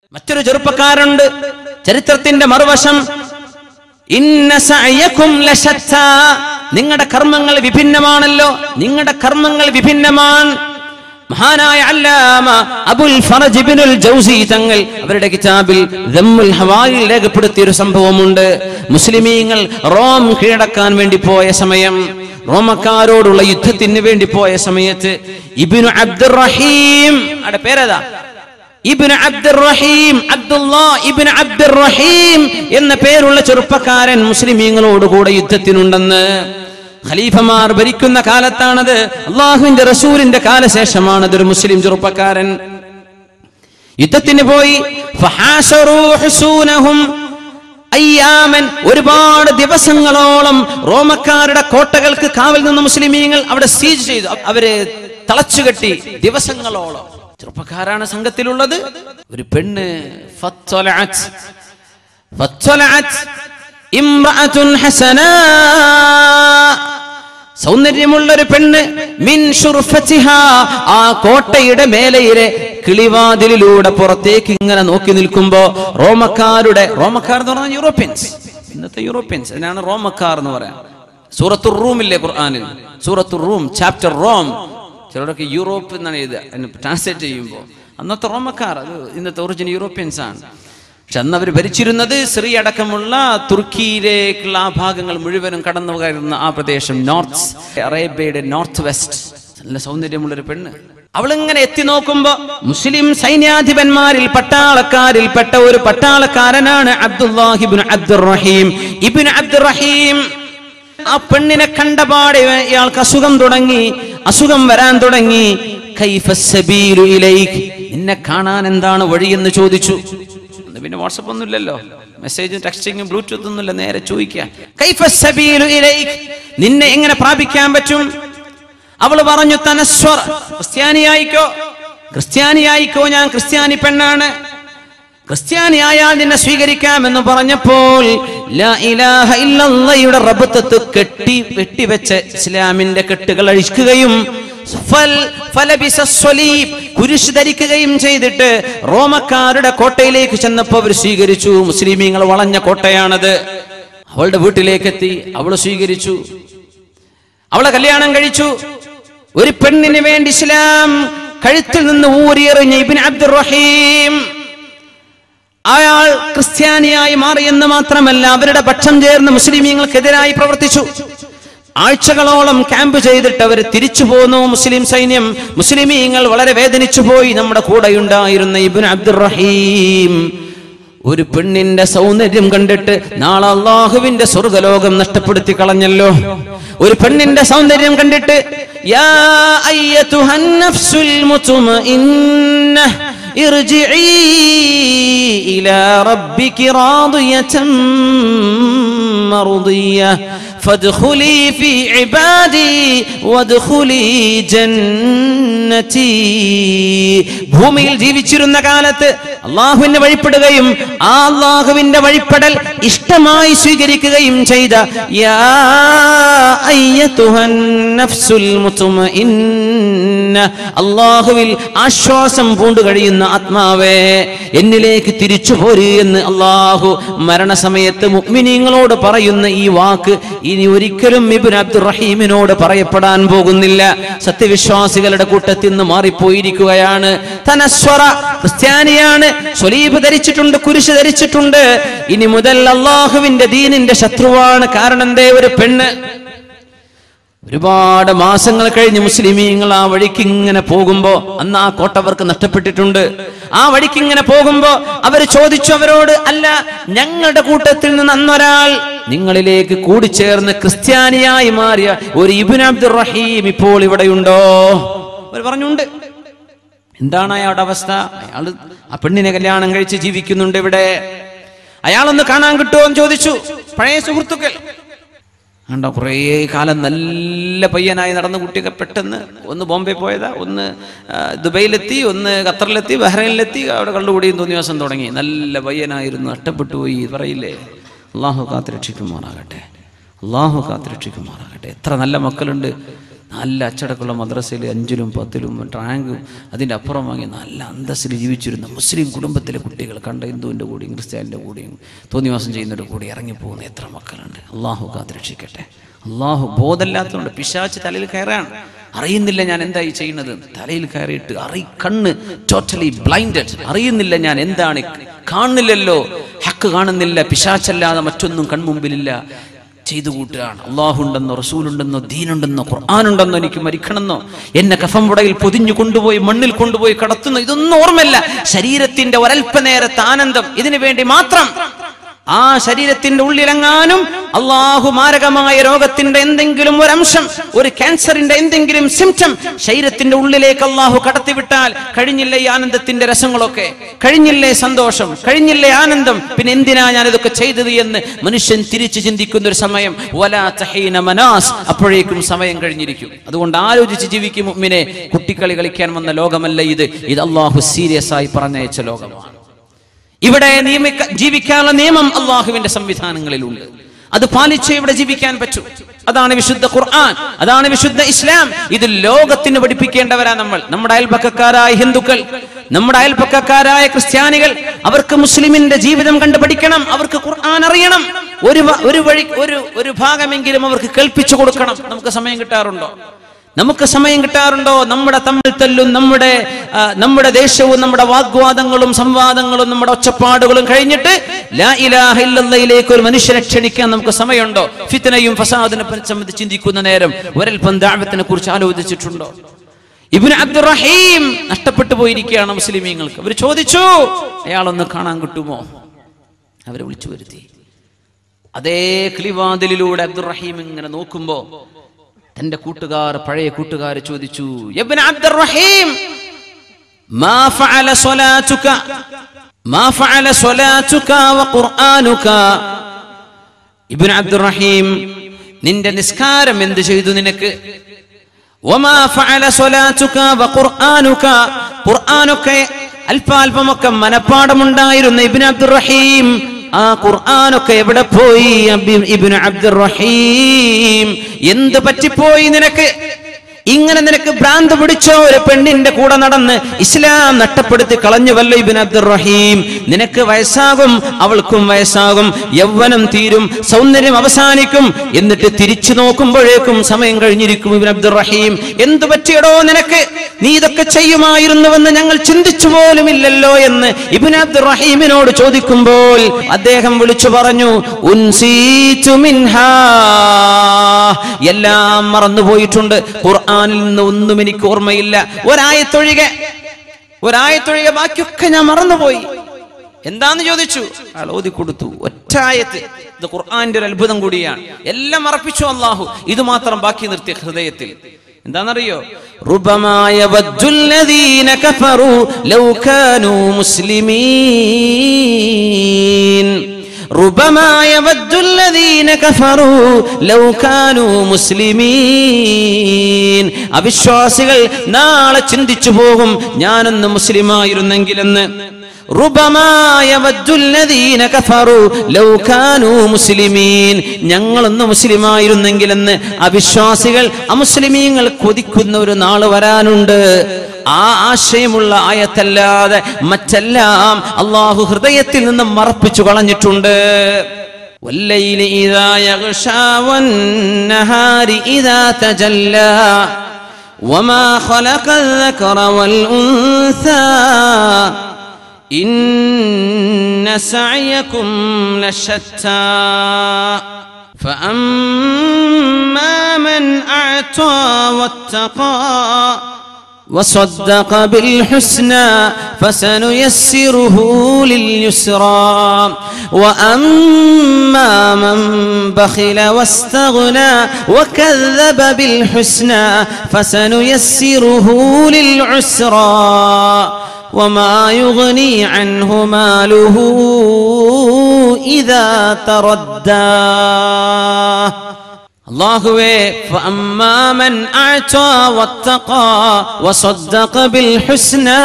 മറ്റൊരു ചെറുപ്പക്കാരുണ്ട് ചരിത്രത്തിന്റെ മറുവശം ഇന്ന സഅയക്കും ലശത്താ നിങ്ങളുടെ കർമ്മങ്ങൾ വിഭിന്നമാണല്ലോ നിങ്ങളുടെ കർമ്മങ്ങൾ വിഭിന്നമാണ് മഹാനായ അല്ലാമ അബുൽ ഫറജ് ഇബ്നുൽ ജൗസി തങ്ങൾ അവരുടെ കിതാബിൽ ദമ്മുൽ ഹവായിൽ രേഖപ്പെടുത്തിയ ഒരു സംഭവമുണ്ട് മുസ്ലിമീങ്ങൾ റോം കീഴടക്കാൻ വേണ്ടി പോയ സമയം റോമക്കാരോടുള്ള യുദ്ധത്തിന് വേണ്ടി പോയ സമയത്ത് ഇബ്നു അബ്ദുറഹീം അവിടെ പേരേതാ ഇബ്നു അബ്ദുറഹീം അബ്ദുല്ലാ ഇബ്നു അബ്ദുറഹീം എന്ന പേരുള്ള ചെറുപ്പക്കാരൻ മുസ്ലിമീങ്ങളോട് കൂടെ യുദ്ധത്തിനുണ്ടെന്ന് ഖലീഫമാർ ഭരിക്കുന്ന കാലത്താണത് അള്ളാഹുവിന്റെ റസൂലിന്റെ കാലശേഷമാണത് ഒരു മുസ്ലിം ചെറുപ്പക്കാരൻ യുദ്ധത്തിന് പോയി ഫഹാശറൂ ഹുസൂനഹും അയ്യാമൻ ഒരുപാട് ദിവസങ്ങളോളം റോമക്കാരുടെ കോട്ടകൾക്ക് കാവൽ നിന്ന മുസ്ലിമീങ്ങൾ അവിടെ സീജ് ചെയ്തു അവര് തളച്ചുകെട്ടി ദിവസങ്ങളോളം ചെറുപ്പക്കാരാണ് സംഘത്തിലുള്ളത് ഒരു പെണ്ണ് ഫത്വലഅത്. ഫത്വലഅത് ഇംറഅത്തുൻ ഹസനാ സൗന്ദര്യമുള്ള ഒരു പെണ്ണ് മിൻ ഷുർഫത്തിഹാ ആ കോട്ടയുടെ മേലയിലെ കിളിവാതിലിലൂടെ പുറത്തേക്ക് ഇങ്ങനെ നോക്കി നിൽക്കുമ്പോ റോമക്കാരുടെ റോമക്കാർ എന്ന് പറഞ്ഞാൽ യൂറോപ്യൻസ് ഇന്നത്തെ യൂറോപ്യൻസ് അതിനാണ് റോമക്കാർ എന്ന് പറയാം സൂറത്തുർ റൂമില്ലേ ഖുർആനിൽ സൂറത്തുർ റൂം ചാപ്റ്റർ റോം ചിലരൊക്കെ യൂറോപ്പ് എന്നാണ് എഴുതുക ട്രാൻസ്ലേറ്റ് ചെയ്യുമ്പോൾ അന്നത്തെ റോമക്കാർ അത് ഇന്നത്തെ ഒറിജിനൽ യൂറോപ്യൻസ് ആണ് പക്ഷെ അന്ന് അവർ ഭരിച്ചിരുന്നത് സിറി അടക്കമുള്ള തുർക്കിയിലേക്കുള്ള ആ ഭാഗങ്ങൾ മുഴുവനും കടന്നു കയറുന്ന ആ പ്രദേശം നോർത്ത് അറേബ്യയുടെ നോർത്ത് വെസ്റ്റ് നല്ല സൗന്ദര്യമുള്ള ഒരു പെണ്ണ് അവളിങ്ങനെ എത്തി നോക്കുമ്പോ മുസ്ലിം സൈന്യാധിപന്മാരിൽ പട്ടാളക്കാരിൽ പെട്ട ഒരു പട്ടാളക്കാരനാണ് അബ്ദുല്ലാഹിബിൻ അബ്ദുറഹീം ഇബിൻ അബ്ദുറഹീം ആ പെണ്ണിനെ കണ്ടപാടെ ഇയാൾക്ക് അസുഖം തുടങ്ങി അസുഖം വരാൻ തുടങ്ങി കൈഫ സബീലു ഇലൈക് നിന്നെ കാണാൻ എന്താണ് വഴിയെന്ന് ചോദിച്ചു അന്ന് പിന്നെ വാട്സപ്പ് ഒന്നും ഇല്ലല്ലോ മെസ്സേജും ടെക്സ്റ്റിങ്ങും ബ്ലൂടൂത്ത് ഒന്നുമില്ല നേരെ ചോദിക്കുക കൈഫ സബീലു ഇലൈക് നിന്നെ എങ്ങനെ പ്രാപിക്കാൻ പറ്റും അവള് പറഞ്ഞു തനസ്വർ ക്രിസ്ത്യാനിയായിക്കോ ക്രിസ്ത്യാനിയായിക്കോ ഞാൻ ക്രിസ്ത്യാനി പെണ്ണാണ് ക്രിസ്ത്യാനിയായാൽ നിന്നെ സ്വീകരിക്കാമെന്ന് പറഞ്ഞപ്പോൾ ലാ ഇലാഹ ഇല്ലല്ലയുടെ റബ്ബത്ത് കെട്ടി വെട്ടിവെച്ച ഇസ്ലാമിന്റെ കെട്ടുകൾ അഴിക്കുകയും ഫൽ- ഫലബിസ സ്വലീബ് കുരിശ് ധരിക്കുകയും ചെയ്തിട്ട് റോമക്കാരുടെ കോട്ടയിലേക്ക് ചെന്നപ്പോൾ അവർ സ്വീകരിച്ചു മുസ്ലിമീങ്ങൾ വളഞ്ഞ കോട്ടയാണത് അവളുടെ വീട്ടിലേക്ക് എത്തി അവൾ സ്വീകരിച്ചു അവളെ കല്യാണം കഴിച്ചു ഒരു പെണ്ണിന് വേണ്ടി ഇസ്ലാം കഴുത്തിൽ നിന്ന് ഊരിയെറിഞ്ഞ ഇബിൻ അബ്ദുറഹീം അയാൾ ക്രിസ്ത്യാനിയായി മാറിയെന്ന് മാത്രമല്ല അവരുടെ പക്ഷം ചേർന്ന് മുസ്ലിമീങ്ങൾക്കെതിരായി പ്രവർത്തിച്ചു ആഴ്ചകളോളം ക്യാമ്പ് ചെയ്തിട്ട് അവർ തിരിച്ചു പോന്നു മുസ്ലിം സൈന്യം മുസ്ലിമീങ്ങൾ വളരെ വേദനിച്ചു പോയി നമ്മുടെ കൂടെയുണ്ടായിരുന്ന ഇബിൻ അബ്ദുറഹീം ഒരു പെണ്ണിന്റെ സൗന്ദര്യം കണ്ടിട്ട് നാളെ അള്ളാഹുവിന്റെ സ്വർഗലോകം നഷ്ടപ്പെടുത്തി കളഞ്ഞല്ലോ ഒരു പെണ്ണിന്റെ സൗന്ദര്യം കണ്ടിട്ട് യാ അയ്യതുഹൻ നഫ്സുൽ മുത്മഇന്നഹ ارجعي إلى ربك راضية مرضية فادخلي في عبادي وادخلي جنتي ഭൂമിയിൽ ജീവിച്ചിരുന്ന കാലത്ത് അള്ളാഹുവിന്റെ വഴിപ്പെടുകയും ആ അള്ളാഹുവിന്റെ വഴിപ്പെടൽ ഇഷ്ടമായി സ്വീകരിക്കുകയും ചെയ്ത യാ അയ്യതുഹൻ നഫ്സുൽ മുത്മഇന്ന അള്ളാഹുവിൽ ആശ്വാസം പൂണ്ടു കഴിയുന്ന ആത്മാവേ എന്നിലേക്ക് തിരിച്ചു പോര് എന്ന് അള്ളാഹു മരണസമയത്ത് മുഅ്മിനീങ്ങളോട് പറയുന്ന ഈ വാക്ക് ഇനി ഒരിക്കലും ഇബ്നു അബ്ദുറഹീമിനോട് പറയപ്പെടാൻ പോകുന്നില്ല സത്യവിശ്വാസികളുടെ കൂട്ടത്തിൽ നിന്ന് മാറിപ്പോയിരിക്കുകയാണ് തനസ്വറ ക്രിസ്ത്യാനിയാണ് സ്വലീബ് ധരിച്ചിട്ടുണ്ട് കുരിശ് ധരിച്ചിട്ടുണ്ട് ഇനി മുതൽ അള്ളാഹുവിന്റെ ദീനിന്റെ ശത്രുവാണ് കാരണം എന്തേ ഒരു പെണ്ണ് ഒരുപാട് മാസങ്ങൾ കഴിഞ്ഞ് മുസ്ലിമീങ്ങൾ ആ വഴിക്ക് ഇങ്ങനെ പോകുമ്പോ അന്ന് ആ കോട്ടവർക്ക് നഷ്ടപ്പെട്ടിട്ടുണ്ട് ആ വഴിക്ക് ഇങ്ങനെ പോകുമ്പോ അവർ ചോദിച്ചു അവരോട് അല്ല ഞങ്ങളുടെ കൂട്ടത്തിൽ നിന്ന് അന്നൊരാൾ നിങ്ങളിലേക്ക് കൂടിച്ചേർന്ന് ക്രിസ്ത്യാനിയായി മാറിയ ഒരു ഇബിൻ അബ്ദുർ റഹീം ഇപ്പോൾ ഇവിടെയുണ്ടോ അവർ പറഞ്ഞുണ്ട് എന്താണ് അയാളുടെ അവസ്ഥ അയാൾ ആ പെണ്ണിനെ കല്യാണം കഴിച്ച് ജീവിക്കുന്നുണ്ട് ഇവിടെ അയാളൊന്ന് കാണാൻ കിട്ടുമോ എന്ന് ചോദിച്ചു പഴയ സുഹൃത്തുക്കൾ കണ്ടോ കുറേ കാലം നല്ല പയ്യനായി നടന്ന കുട്ടിയൊക്കെ പെട്ടെന്ന് ഒന്ന് ബോംബെ പോയതാ ഒന്ന് ആ, ദുബൈയിലെത്തി ഒന്ന് ഖത്തറിലെത്തി ബഹ്റൈനിലെത്തി അവിടെ കള്ളുകൂടിയും തോന്നിയ ദിവസം തുടങ്ങി നല്ല പയ്യനായിരുന്നു നഷ്ടപ്പെട്ടു പോയി പറയില്ലേ അള്ളാഹു കാത്ത് രക്ഷിക്കുമാറാകട്ടെ അള്ളാഹു കാത്ത് രക്ഷിക്കുമാറാകട്ടെ എത്ര നല്ല മക്കളുണ്ട് നല്ല അച്ചടക്കമുള്ള മദ്രസയിൽ അഞ്ചിലും പത്തിലും റാങ്കും അതിൻ്റെ അപ്പുറം വാങ്ങി നല്ല അന്തസ്സിൽ ജീവിച്ചിരുന്ന മുസ്ലിം കുടുംബത്തിലെ കുട്ടികൾ കണ്ട ഹിന്ദുവിൻ്റെ കൂടെയും ക്രിസ്ത്യാനിൻ്റെ കൂടെയും തോന്നിവാസം ചെയ്യുന്നവരുടെ കൂടി ഇറങ്ങിപ്പോകുന്ന എത്ര മക്കളുണ്ട് അള്ളാഹു കാത്തിരക്ഷിക്കട്ടെ അള്ളാഹു ബോധമില്ലാത്തതുകൊണ്ട് പിശാച്ച് തലയിൽ കയറാണ് അറിയുന്നില്ല ഞാൻ എന്തായി ചെയ്യുന്നത് തലയിൽ കയറിയിട്ട് അറി കണ്ണ് ടോട്ടലി ബ്ലൈൻഡഡ് അറിയുന്നില്ല ഞാൻ എന്താണ് കാണുന്നില്ലല്ലോ ഹക്ക് കാണുന്നില്ല പിശാച്ചല്ലാതെ മറ്റൊന്നും കൺമുമ്പിലില്ല ചെയ്തു കൂട്ടുകയാണ് അള്ളാഹുണ്ടെന്നോ റസൂലുണ്ടെന്നോ ദീനുണ്ടെന്നോ ഖുർആാനുണ്ടെന്നോ എനിക്ക് മരിക്കണമെന്നോ എന്നെ കഫംപുടയിൽ പൊതിഞ്ഞു കൊണ്ടുപോയി മണ്ണിൽ കൊണ്ടുപോയി കടത്തുന്നു ഇതൊന്നും ഓർമ്മല്ല ശരീരത്തിന്റെ ഒരൽപ്പനേരത്തെ ആനന്ദം ഇതിനു വേണ്ടി മാത്രം ആ ശരീരത്തിന്റെ ഉള്ളിലെങ്ങാനും അള്ളാഹു മാരകമായ രോഗത്തിന്റെ എന്തെങ്കിലും ഒരു അംശം ഒരു ക്യാൻസറിന്റെ എന്തെങ്കിലും സിംറ്റം ശരീരത്തിന്റെ ഉള്ളിലേക്ക് അള്ളാഹു കടത്തിവിട്ടാൽ കഴിഞ്ഞില്ലേ ഈ ആനന്ദത്തിന്റെ രസങ്ങളൊക്കെ കഴിഞ്ഞില്ലേ സന്തോഷം കഴിഞ്ഞില്ലേ ആനന്ദം പിന്നെ എന്തിനാ ഞാൻ ഇതൊക്കെ ചെയ്തത് എന്ന് മനുഷ്യൻ തിരിച്ചു ചിന്തിക്കുന്ന ഒരു സമയം വലാ തഹീന മനാസ് അപ്പോഴേക്കും സമയം കഴിഞ്ഞിരിക്കും അതുകൊണ്ട് ആലോചിച്ച് ജീവിക്കും മുമ്മിനെ കുട്ടിക്കളി കളിക്കാൻ വന്ന ലോകമല്ല ഇത് ഇത് അള്ളാഹു സീരിയസ് ആയി പറഞ്ഞയച്ച ലോകമാണ് ഇവിടെ നിയമിക്ക ജീവിക്കാനുള്ള നിയമം അള്ളാഹുവിന്റെ സംവിധാനങ്ങളിലുണ്ട് അത് പാലിച്ചേ ഇവിടെ ജീവിക്കാൻ പറ്റൂ അതാണ് വിശുദ്ധ ഖുർആൻ അതാണ് വിശുദ്ധ ഇസ്ലാം ഇത് ലോകത്തിന് പഠിപ്പിക്കേണ്ടവരാ നമ്മൾ നമ്മുടെ അയൽപക്കക്കാരായ ഹിന്ദുക്കൾ നമ്മുടെ അയൽപക്കക്കാരായ ക്രിസ്ത്യാനികൾ അവർക്ക് മുസ്ലിമിന്റെ ജീവിതം കണ്ട് പഠിക്കണം അവർക്ക് ഖുർആൻ അറിയണം ഒരു വ- ഒരു വഴി ഒരു ഒരു ഭാഗമെങ്കിലും അവർക്ക് കേൾപ്പിച്ചു കൊടുക്കണം നമുക്ക് സമയം കിട്ടാറുണ്ടോ നമുക്ക് സമയം കിട്ടാറുണ്ടോ നമ്മുടെ തമ്മിൽ തല്ലും നമ്മുടെ ആ, നമ്മുടെ ദേശവും നമ്മുടെ വാഗ്വാദങ്ങളും സംവാദങ്ങളും നമ്മുടെ ഒച്ചപ്പാടുകളും കഴിഞ്ഞിട്ട് ലാ ഇലാഹ ഇല്ലല്ലയിലേക്ക് ഒരു മനുഷ്യനെ ക്ഷണിക്കാൻ നമുക്ക് സമയമുണ്ടോ ഫിത്തനയും ഫസാദിനെ പറ്റി സംബന്ധിച്ച് ചിന്തിക്കുന്ന നേരം ഒരൽപ്പം ദാവത്തിനെ കുറിച്ച് ആലോചിച്ചിട്ടുണ്ടോ ഇബിന് അബ്ദുറഹീം നഷ്ടപ്പെട്ടു പോയിരിക്കുകയാണ് മുസ്ലിമീങ്ങൾക്ക് അവർ ചോദിച്ചു അയാളൊന്ന് കാണാൻ കിട്ടുമോ അവരെ വിളിച്ചു വരുത്തി അതേ കിളിവാതിലിലൂടെ അബ്ദുറഹീം ഇങ്ങനെ നോക്കുമ്പോ തന്റെ കൂട്ടുകാർ പഴയ കൂട്ടുകാർ ചോദിച്ചു "യബ്ന അബ്ദുറഹീം മാ ഫഅല സ്വലാത്തുക മാ ഫഅല സ്വലാത്തുക വഖുർആനുക ഇബ്ന അബ്ദുറഹീം നിന്റെ നിസ്കാരം എന്ത് ചെയ്തു നിനക്ക് വമാ ഫഅല സ്വലാത്തുക വഖുർആനുക ഖുർആനൊക്കെ അല്പാൽപമൊക്കെ മനപ്പാടമുണ്ടായിരുന്ന ഇബ്നു അബ്ദുറഹീം ആ ഖുർആനൊക്കെ എവിടെ പോയി അബി- ഇബ്നു അബ്ദുറഹീം എന്ത് പറ്റിപ്പോയി നിനക്ക് ഇങ്ങനെ നിനക്ക് ഭ്രാന്ത് പിടിച്ചോ ഒരു പെണ്ണിന്റെ കൂടെ നടന്ന് ഇസ്ലാം നഷ്ടപ്പെടുത്തി കളഞ്ഞുവല്ലോ ഇബിൻ അബ്ദുറഹീം നിനക്ക് വയസ്സാകും അവൾക്കും വയസ്സാകും യൗവനം തീരും സൗന്ദര്യം അവസാനിക്കും എന്നിട്ട് തിരിച്ചു നോക്കുമ്പോഴേക്കും സമയം കഴിഞ്ഞിരിക്കും ഇബിൻ അബ്ദുറഹീം എന്തു പറ്റിയടോ നിനക്ക് നീ ഇതൊക്കെ ചെയ്യുമായിരുന്നുവെന്ന് ഞങ്ങൾ ചിന്തിച്ചു പോലുമില്ലല്ലോ എന്ന് ഇബിൻ അബ്ദുറഹീമിനോട് ചോദിക്കുമ്പോൾ അദ്ദേഹം വിളിച്ചു പറഞ്ഞു ഉൻസീതു മിൻഹാ എല്ലാം മറന്നുപോയിട്ടുണ്ട് ഖുർആനിൽ നിന്ന് ഒന്നും എനിക്ക് ഓർമ്മയില്ല ഒരായത്തൊഴികെ ഒരായത്തൊഴികെ ബാക്കിയൊക്കെ ഞാൻ മറന്നുപോയി എന്താന്ന് ചോദിച്ചു അയാൾ ഓതി കൊടുത്തു ഒറ്റായത്ത് ഇത് ഖുർആന്റെ ഒരു അത്ഭുതം കൂടിയാണ് എല്ലാം മറപ്പിച്ചു അള്ളാഹു ഇത് മാത്രം ബാക്കി നിർത്തിയ ഹൃദയത്തിൽ എന്താണെന്നറിയോ റുബമായ വജ്ജുല്ലദീന കഫറു ലൗ കാനൂ മുസ്ലിമീൻ ربما يود الذين كفروا لو كانوا مسلمين അവിശ്വാസികൾ നാളെ ചിന്തിച്ചു പോകും ഞാനൊന്ന് മുസ്ലിമായിരുന്നെങ്കിലെന്ന് ربما يود الذين كفروا لو كانوا مسلمين ഞങ്ങളൊന്ന് മുസ്ലിമായിരുന്നെങ്കിലെന്ന് അവിശ്വാസികൾ അമുസ്ലിമീങ്ങൾ കൊതിക്കുന്ന ഒരു നാള് വരാനുണ്ട് ആ ആശയമുള്ള ആയത്തല്ലാതെ മറ്റെല്ലാം അള്ളാഹു ഹൃദയത്തിൽ നിന്ന് മറപ്പിച്ചു കളഞ്ഞിട്ടുണ്ട് والليل إذا يغشى والنهار إذا تجلى وما خلق الذكر والأنثى إن سعيكم لشتى فأما من أعطى واتقى وصدق بالحسنى فسنيسره لليسرى واما من بخل واستغنى وكذب بالحسنى فسنيسره للعسرى وما يغني عنه ماله اذا تردى അള്ളാഹുവേ فأما من أعطى واتقى وصدق بالحسنى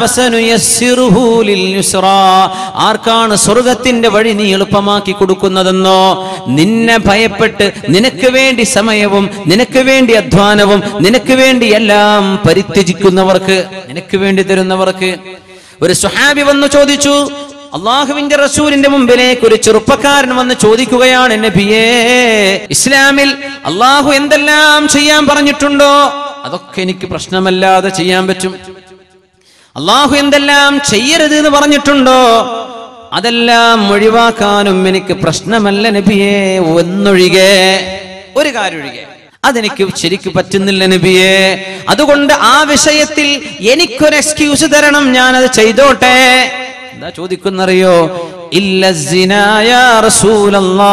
فسنيسره لليسرى ആർക്കാണ് സ്വർഗത്തിന്റെ വഴി നീ എളുപ്പമാക്കി കൊടുക്കുന്നതെന്നോ നിന്നെ ഭയപ്പെട്ട് നിനക്ക് വേണ്ടി സമയവും നിനക്ക് വേണ്ടി അധ്വാനവും നിനക്ക് വേണ്ടി എല്ലാം പരിത്യജിക്കുന്നവർക്ക് നിനക്ക് വേണ്ടി തരുന്നവർക്ക് ഒരു സുഹാബി വന്നു ചോദിച്ചു അള്ളാഹുവിന്റെ റസൂലിന്റെ മുമ്പിലേക്ക് ഒരു ചെറുപ്പക്കാരൻ വന്ന് ചോദിക്കുകയാണ് നബിയേ ഇസ്ലാമിൽ അള്ളാഹു എന്തെല്ലാം ചെയ്യാൻ പറഞ്ഞിട്ടുണ്ടോ അതൊക്കെ എനിക്ക് പ്രശ്നമല്ലാതെ ചെയ്യാൻ പറ്റും അള്ളാഹു എന്തെല്ലാം ചെയ്യരുത് എന്ന് പറഞ്ഞിട്ടുണ്ടോ അതെല്ലാം ഒഴിവാക്കാനും എനിക്ക് പ്രശ്നമല്ല നബിയേ ഒന്നൊഴികെ ഒരു കാര്യം ഒഴികെ അതെനിക്ക് ശരിക്ക് പറ്റുന്നില്ല നബിയെ അതുകൊണ്ട് ആ വിഷയത്തിൽ എനിക്കൊരു എക്സ്ക്യൂസ് തരണം ഞാനത് ചെയ്തോട്ടെ എന്താ ചോദിക്കുന്നറിയോ ഇല്ല സിനായ റസൂലല്ലാ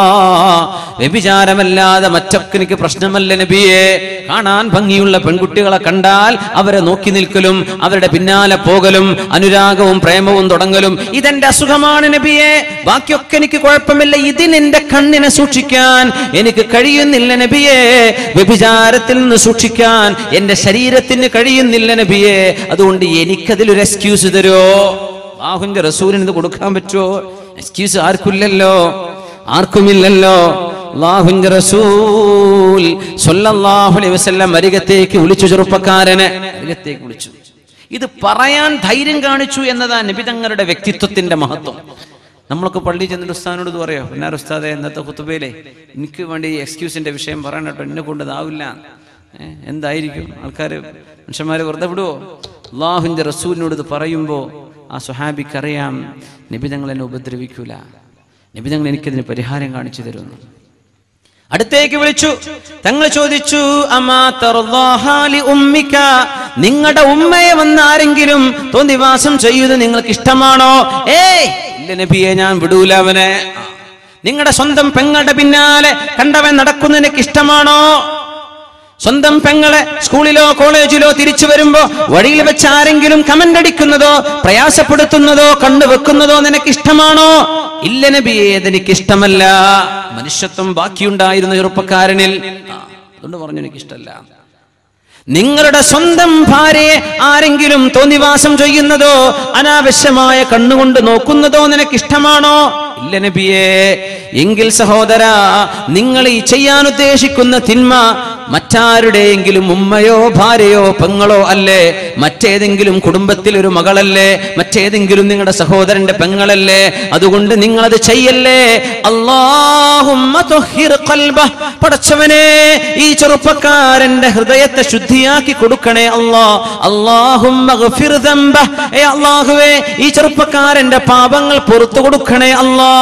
വ്യഭിചാരമല്ലാതെ മറ്റൊക്കെ എനിക്ക് പ്രശ്നമല്ല നബിയെ കാണാൻ ഭംഗിയുള്ള പെൺകുട്ടികളെ കണ്ടാൽ അവരെ നോക്കി നിൽക്കലും അവരുടെ പിന്നാലെ പോകലും അനുരാഗവും പ്രേമവും തുടങ്ങലും ഇതെന്റെ അസുഖമാണ് നബിയെ ബാക്കിയൊക്കെ എനിക്ക് കുഴപ്പമില്ല ഇതിനെന്റെ കണ്ണിനെ സൂക്ഷിക്കാൻ എനിക്ക് കഴിയുന്നില്ല നബിയെ വ്യഭിചാരത്തിൽ നിന്ന് സൂക്ഷിക്കാൻ എന്റെ ശരീരത്തിന് കഴിയുന്നില്ല നബിയെ അതുകൊണ്ട് എനിക്കതിലൊരു എക്സ്ക്യൂസ് തരുമോ അള്ളാഹുവിന്റെ റസൂലിന് ഇത് കൊടുക്കാൻ പറ്റുമോ എക്സ്ക്യൂസ് ആർക്കില്ലല്ലോ ആർക്കുമില്ലല്ലോ അള്ളാഹുവിന്റെ റസൂൽ സ്വല്ലല്ലാഹു അലൈഹി വസല്ലം അരികത്തേക്ക് വിളിച്ചു ചെറുപ്പക്കാരനെ അരികത്തേക്ക് വിളിച്ചു ഇത് പറയാൻ ധൈര്യം കാണിച്ചു എന്നതാ നബിതങ്ങളുടെ വ്യക്തിത്വത്തിന്റെ മഹത്വം നമ്മളൊക്കെ പള്ളി ചെന്നിട്ട് ഉസ്താദിനോട് ഇത് പറയോ പിന്നാർ ഉസ്താദെ ഇന്നത്തെ കുത്തുബയിലെ എനിക്ക് വേണ്ടി ഈ എക്സ്ക്യൂസിന്റെ വിഷയം പറയണം കേട്ടോ എന്നെ കൊണ്ട് ഇതാവില്ല ഏ, എന്തായിരിക്കും ആൾക്കാർ മനുഷ്യന്മാരെ വെറുതെ വിടുവോ അള്ളാഹുവിന്റെ റസൂലിനോട് ഇത് പറയുമ്പോൾ ആ സുഹാബിക്കറിയാം നിബിതങ്ങൾ എന്നെ ഉപദ്രവിക്കൂല നിബിതങ്ങൾ എനിക്കതിന് പരിഹാരം കാണിച്ചു തരുന്നു അടുത്തേക്ക് വിളിച്ചു തങ്ങൾ ചോദിച്ചു അമാ തർദാഹാ ലി ഉമ്മിക നിങ്ങളുടെ ഉമ്മയെ വന്ന് ആരെങ്കിലും തോന്നിവാസം ചെയ്യുന്നത് നിങ്ങൾക്ക് ഇഷ്ടമാണോ ഏയ് ഇല്ല നബിയെ ഞാൻ വിടൂല അവനെ നിങ്ങളുടെ സ്വന്തം പെങ്ങളുടെ പിന്നാലെ കണ്ടവൻ നടക്കുന്നത് എനിക്ക് ഇഷ്ടമാണോ സ്വന്തം പെങ്ങളെ സ്കൂളിലോ കോളേജിലോ തിരിച്ചു വരുമ്പോ വഴിയിൽ വെച്ച് ആരെങ്കിലും കമന്റ് അടിക്കുന്നതോ പ്രയാസപ്പെടുത്തുന്നതോ കണ്ടുവെക്കുന്നതോ നിനക്ക് ഇഷ്ടമാണോ ഇല്ല നബിയെ അതെനിക്ക് ഇഷ്ടമല്ല മനുഷ്യത്വം ബാക്കിയുണ്ടായിരുന്ന ചെറുപ്പക്കാരനിൽ ആ, അതുകൊണ്ട് പറഞ്ഞു എനിക്ക് ഇഷ്ടമല്ല നിങ്ങളുടെ സ്വന്തം ഭാര്യയെ ആരെങ്കിലും തോന്നിവാസം ചെയ്യുന്നതോ അനാവശ്യമായ കണ്ണുകൊണ്ട് നോക്കുന്നതോ നിനക്ക് ഇഷ്ടമാണോ ഇല്ല നബിയേ എങ്കിൽ സഹോദര നിങ്ങൾ ഈ ചെയ്യാൻ ഉദ്ദേശിക്കുന്ന തിന്മ മറ്റാരുടെയെങ്കിലും ഉമ്മയോ ഭാര്യയോ പെങ്ങളോ അല്ലേ മറ്റേതെങ്കിലും കുടുംബത്തിൽ ഒരു മകളല്ലേ മറ്റേതെങ്കിലും നിങ്ങളുടെ സഹോദരന്റെ പെങ്ങളല്ലേ അതുകൊണ്ട് നിങ്ങൾ അത് ചെയ്യല്ലേ അല്ലാഹുമ്മ തുഹിർ ഖൽബഹ്. പടച്ചവനെ ഈ ചെറുപ്പക്കാരന്റെ ഹൃദയത്തെ ശുദ്ധിയാക്കി കൊടുക്കണേ അല്ലാ അല്ലാഹുമ്മ ഗഫിർ ദംബഹ്. ഏ അല്ലാഹുവേ ഈ ചെറുപ്പക്കാരന്റെ പാപങ്ങൾ പുറത്തു കൊടുക്കണേ അല്ലാ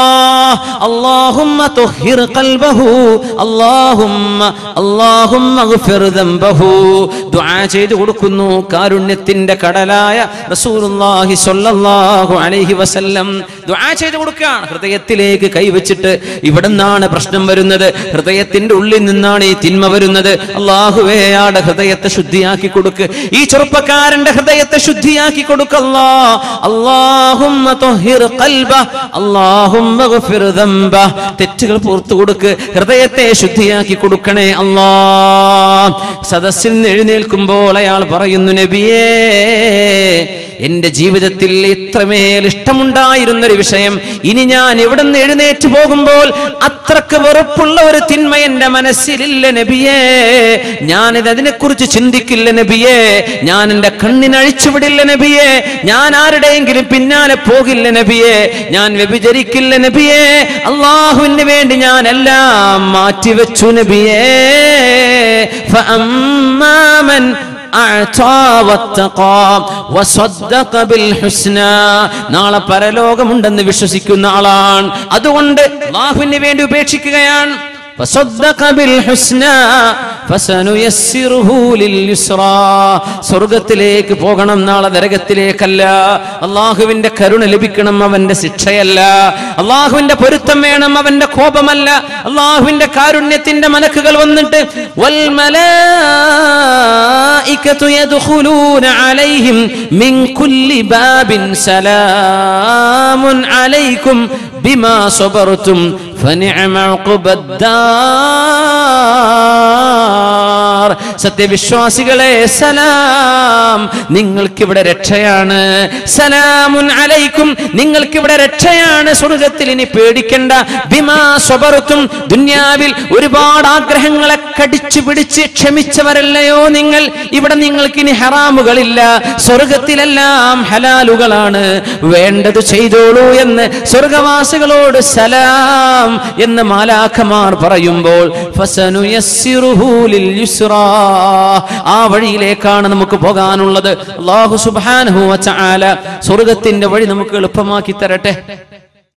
അല്ലാഹുമ്മ തുഹിർ ഖൽബഹു അല്ലാഹുമ്മ അല്ലാഹുമ്മ ഗഫിർ ദംബഹു ദുആ ചെയ്തു കൊടുക്കുന്നു കാരുണ്യത്തിന്റെ കടലായ റസൂലുള്ളാഹി സ്വല്ലല്ലാഹു അലൈഹി വസല്ലം ദുആ ചെയ്തു കൊടുക്കുകയാണ് ഹൃദയത്തിലേക്ക് കൈവച്ചിട്ട് ഇവിടെ നിന്നാണ് പ്രശ്നം വരുന്നത് ഹൃദയത്തിന്റെ ഉള്ളിൽ നിന്നാണ് ഈ തിന്മ വരുന്നത് അള്ളാഹുവേയാടെ ഹൃദയത്തെ ശുദ്ധിയാക്കി കൊടുക്ക് ഈ ചെറുപ്പക്കാരന്റെ ഹൃദയത്തെ ശുദ്ധിയാക്കി കൊടുക്കല്ലാ അല്ലാഹുമ്മ ത്വഹിർ ഖൽബ അല്ലാഹുമ്മ ഗഫിർ ദംബ തെറ്റുകൾ പുറത്തു കൊടുക്ക് ഹൃദയത്തെ ശുദ്ധിയാക്കി കൊടുക്കണേ അല്ലാ സദസ്സിൽ നിന്ന് എഴുന്നേൽക്കുമ്പോൾ അയാൾ പറയുന്നു നബിയേ എന്റെ ജീവിതത്തിൽ ഇത്രമേൽ ഇഷ്ടമുണ്ടായിരുന്ന ഒരു വിഷയം ഇനി ഞാൻ എവിടെ നിന്ന് എഴുന്നേറ്റ് പോകുമ്പോൾ അത്രക്ക് വെറുപ്പുള്ള ഒരു തിന്മ എന്റെ മനസ്സിലില്ല നബിയേ ഞാനിത് അതിനെക്കുറിച്ച് ചിന്തിക്കില്ല നബിയേ ഞാൻ എന്റെ കണ്ണിനഴിച്ചുവിടില്ല നബിയേ ഞാൻ ആരുടെയെങ്കിലും പിന്നാലെ പോകില്ല നബിയേ ഞാൻ വ്യഭിചരിക്കില്ല നബിയേ അള്ളാഹുവിന് വേണ്ടി ഞാൻ എല്ലാം മാറ്റിവെച്ചു നബിയേ فأما من أعطى واتقى وصدق بالحسنى നാളെ പരലോകമുണ്ടെന്ന് വിശ്വസിക്കുന്ന ആളാണ് അതുകൊണ്ട് അള്ളാഹുവിന് വേണ്ടി ഉപേക്ഷിക്കുകയാണ് فصدق بالحسنى فسنيسره لليسرى സ്വർഗത്തിലേക്ക് പോകണം നാളെ നരകത്തിലേക്കല്ല അള്ളാഹുവിന്റെ കരുണ ലഭിക്കണം അവന്റെ ശിക്ഷയല്ല അള്ളാഹുവിന്റെ പൊരുത്തം വേണം അവന്റെ കോപമല്ല അള്ളാഹുവിന്റെ കാരുണ്യത്തിന്റെ മലക്കുകൾ വന്നിട്ട് വൽ മലായികതു യദ്ഖുലൂന അലൈഹിം മിൻ കുല്ലി ബാബിൻ സലാമുൻ അലൈക്കും ബിമാ സബർതും فنعم عقبى الدار സത്യവിശ്വാസികളെ സലാം നിങ്ങൾക്കിവിടെ രക്ഷയാണ് സലാമുൻ അലൈക്കും നിങ്ങൾക്കിവിടെ രക്ഷയാണ് സ്വർഗത്തിൽ ഇനി പേടിക്കണ്ട ബിമാ സ്വബർത്തും ദുന്യാവിൽ ഒരുപാട് ആഗ്രഹങ്ങളെ കടിച്ചു പിടിച്ച് ക്ഷമിച്ചവരല്ലയോ നിങ്ങൾ ഇവിടെ നിങ്ങൾക്ക് ഇനി ഹറാമുകളില്ല സ്വർഗത്തിലെല്ലാം ഹലാലുകളാണ് വേണ്ടത് ചെയ്തോളൂ എന്ന് സ്വർഗവാസികളോട് സലാം എന്ന് മാലാഖമാർ പറയുമ്പോൾ ഫസനുയസ്സിറുഹു ലിൽ യുസ്റാ. ആ വഴിയിലേക്കാണ് നമുക്ക് പോകാനുള്ളത് അല്ലാഹു സുബ്ഹാനഹു വ തആല സ്വർഗത്തിന്റെ വഴി നമുക്ക് എളുപ്പമാക്കി തരട്ടെ